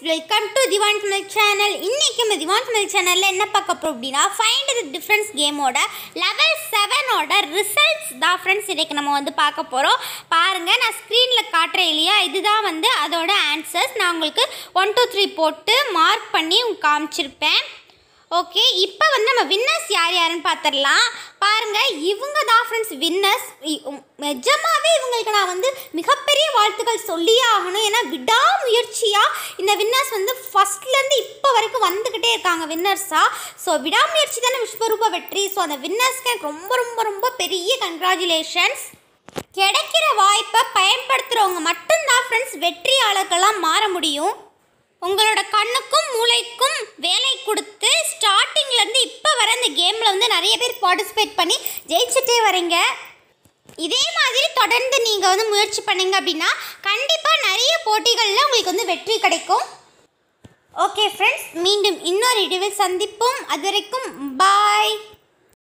welcome to Diwan milk channel இன்னைக்கு நம்ம Diwan milk சேனலில் என்ன பார்க்க போகிறோம் அப்படின்னா ஃபைண்ட் த டிஃப்ரென்ஸ் கேமோட லெவல் செவனோட ரிசல்ட்ஸ் தான் ஃப்ரெண்ட்ஸ் இன்னைக்கு நம்ம வந்து பார்க்க போகிறோம் பாருங்கள் நான் ஸ்க்ரீனில் காட்டுறேன் இல்லையா இதுதான் வந்து அதோட ஆன்சர்ஸ் நான் உங்களுக்கு ஒன் டூ த்ரீ போட்டு மார்க் பண்ணி உங்களுக்கு காமிச்சிருப்பேன் ஓகே இப்போ வந்து நம்ம வின்னர்ஸ் யார் யாருன்னு பார்த்துடலாம் பாருங்க இவங்க தான் ஃப்ரெண்ட்ஸ் வின்னர்ஸ் நிஜமாவே இவங்களுக்கு நான் வந்து மிகப்பெரிய வாழ்த்துக்கள் சொல்லியே ஆகணும் ஏன்னா விடாமுயற்சியாக இந்த வின்னர்ஸ் வந்து ஃபஸ்ட்லேருந்து இப்போ வரைக்கும் வந்துக்கிட்டே இருக்காங்க வின்னர்ஸாக ஸோ விடாமுயற்சி தானே விஸ்வரூப வெற்றி ஸோ அந்த வின்னர்ஸ்க்கு எனக்கு ரொம்ப ரொம்ப ரொம்ப பெரிய கங்க்ராச்சுலேஷன்ஸ் கிடைக்கிற வாய்ப்பை பயன்படுத்துகிறவங்க மட்டும்தான் ஃப்ரெண்ட்ஸ் வெற்றியாளர்களாக மாற முடியும் உங்களோட கண்ணுக்கும் மூளைக்கும் வேலை கொடுத்து ஸ்டார்டிங்லேருந்து இப்போ வர இந்த கேமில் வந்து நிறைய பேர் பார்ட்டிசிபேட் பண்ணி ஜெயிச்சுட்டே வரீங்க இதே மாதிரி தொடர்ந்து நீங்கள் வந்து முயற்சி பண்ணீங்க அப்படின்னா கண்டிப்பாக நிறைய போட்டிகளில் உங்களுக்கு வந்து வெற்றி கிடைக்கும் ஓகே ஃப்ரெண்ட்ஸ் மீண்டும் இன்னொரு இடிவில் சந்திப்போம் அது வரைக்கும் பாய்